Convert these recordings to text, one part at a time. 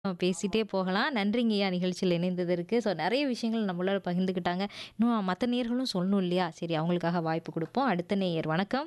பேசிட்டே போகலாம். நன்றிங்கய்யா நிகழ்ச்சியில இணைந்ததற்கு. ஸோ நெறைய விஷயங்கள் நம்மளோட பகிர்ந்துக்கிட்டாங்க. இன்னும் மத்த நேயர்களும் சொல்லணும் இல்லையா? சரி அவங்களுக்காக வாய்ப்பு குடுப்போம். அடுத்த நேயர் வணக்கம்.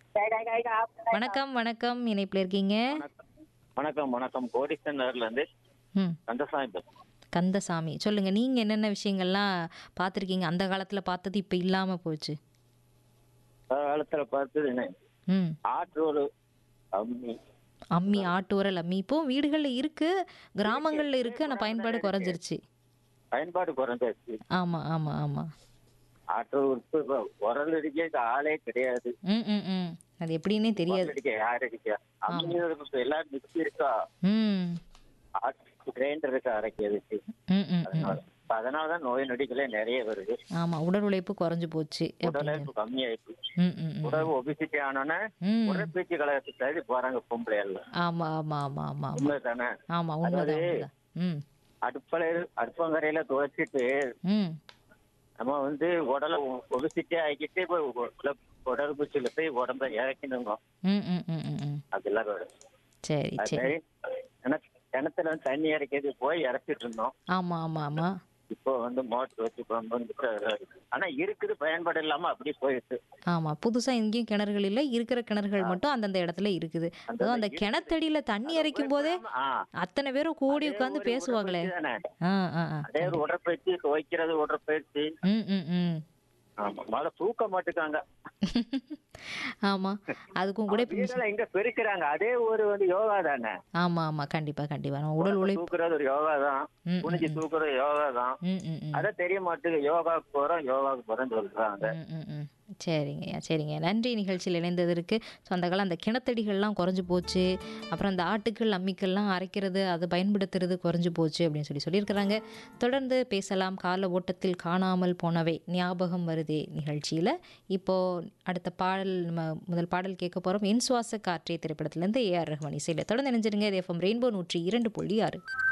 வணக்கம், வணக்கம். இணைப்பில இருக்கீங்க. வணக்கம் வணக்கம் கோடீஸ்வரன் நகர்ல இருந்து ம். கந்தசாமி பேசுறேன். கந்தசாமி. சொல்லுங்க. நீங்க என்னென்ன விஷயங்கள்லாம் பார்த்துருக்கீங்க? அந்த காலத்துல பார்த்தது இப்ப இல்லாம போச்சு. காலத்துல பார்த்தது என்ன ம். ஆற்றோடு அம்மி அம்மி, ஆட்டு உரல் அம்மி. இப்போ வீடுகள்ல இருக்கு. கிராமங்கள்ல இருக்கு. ஆனா பயன்பாடு குறைஞ்சிருச்சு. பயன்பாடு குறைஞ்சாச்சு ஆமா, ஆமா, ஆமா. ஆற்றோ உறுப்பு இப்ப உரல் அடிக்க ஆளே கிடையாது ம், ம், ம். அது எப்படின்னே தெரியாது. உரல் அடிக்க யார் அடிக்க அம்மி இப்ப எல்லாரும் மிக்சி இருக்கா ம். கிரைண்டர் இருக்கா அரைக்கிறதுக்கு ம், ம், ம். அதனால இப்ப அதனாலதான் நோய் நொடிகளே நிறைய வருது ஆமா. உடல் உழைப்பு குறைஞ்சு போச்சு. உடல் அப்படிங்க. உழைப்பு கம்மியாயிடுச்சு ம், ம், ம். உடல் ஒபிசிட்டி ஆனோன்னே ம். உடற்பயிற்சி கழகத்துக்கு தேடி போறாங்க பொம்பளை எல்லாம் ஆமா, ஆமா, ஆமா, ஆமா, ஆமா. உண்மை தானே ஆமா, உண்மைதான், அதாவது- உண்மைதான். ம். அடுப்பலை அடுப்பங்கரையில துவைச்சிட்டு ம். நம்ம வந்து உடலை ஒபிசிட்டி ஆக்கிட்டு இப்போ உ- உடற்பயிற்சியில போய் உடம்ப இறக்கணுங்க ம், ம், ம், ம், ம். அதெல்லாம் வேணும். சரி, அது சரி. மாதிரி கிண- கிணத்துல வந்து தண்ணி இறக்கிறது போய் இறக்கிட்டு இருந்தோம் ஆமா, ஆமா, ஆமா. இப்போ வந்து மோட்டர் வச்சு பம்பு வந்துட்டு அதெல்லாம் இருக்கு. ஆனா இருக்குது பயன்பாடு இல்லாம அப்படியே போயிடுச்சு ஆமா. புதுசா எங்கேயும் கிணறுகள் இல்ல. இருக்கிற கிணறுகள் மட்டும் அந்தந்த இடத்துல இருக்குது. அதுவும் அந்த கிணத்தடியில தண்ணி இறைக்கும் போதே ஆ, அத்தனை பேரும் கூடி அதே உட்கார்ந்து ஒரு பேசுவாங்களே. உடற்பயிற்சி தானே. ஆ, ஆ, ஆ. அதே ஒரு உடற்பயிற்சி துவைக்கிறது உடற்பயிற்சி ம், ம், ம். ஆமா மழை தூக்க மாட்டுக்காங்க ஆமா. அதுக்கும் கூட இப்ப மிஷின் வீடுல எங்க பெருக்கிறாங்க அதே ஒரு வந்து யோகா தானே ஆமா, ஆமா. கண்டிப்பா, கண்டிப்பா. நம்ம உடல் உழைப்பு தூக்குறது ஒரு யோகா தான் ம், ம், குனிஞ்சு ம். தூக்குறது யோகா தான் ம், ம், ம். அதான் தெரிய மாட்டேங்குது யோகாவுக்கு போறோம் யோகாவுக்கு போறோம்னு சொல்றாங்க ம், ம், ம். சரிங்கய்யா சரிங்க நன்றி நிகழ்ச்சியில் இணைந்ததற்கு ஸோ அந்த காலம் அந்த கிணத்தடிகள்லாம் குறைஞ்சு போச்சு அப்புறம் அந்த ஆட்டுக்கள் அம்மிக்கள்லாம் அரைக்கிறது அது பயன்படுத்துறது குறைஞ்சு போச்சு அப்படின்னு சொல்லி சொல்லியிருக்கிறாங்க தொடர்ந்து பேசலாம் கால ஓட்டத்தில் காணாமல் போனவை ஞாபகம் வருதே நிகழ்ச்சியில் இப்போது அடுத்த பாடல் நம்ம முதல் பாடல் கேட்க போகிறோம் என் சுவாச காற்றே திரைப்படத்திலேருந்து ஏஆர் ரஹ்மான் இசையில் தொடர்ந்து நினைஞ்சிருங்க இது எஃப்எம் ரெயின்போ நூற்றி இரண்டு புள்ளி ஆறு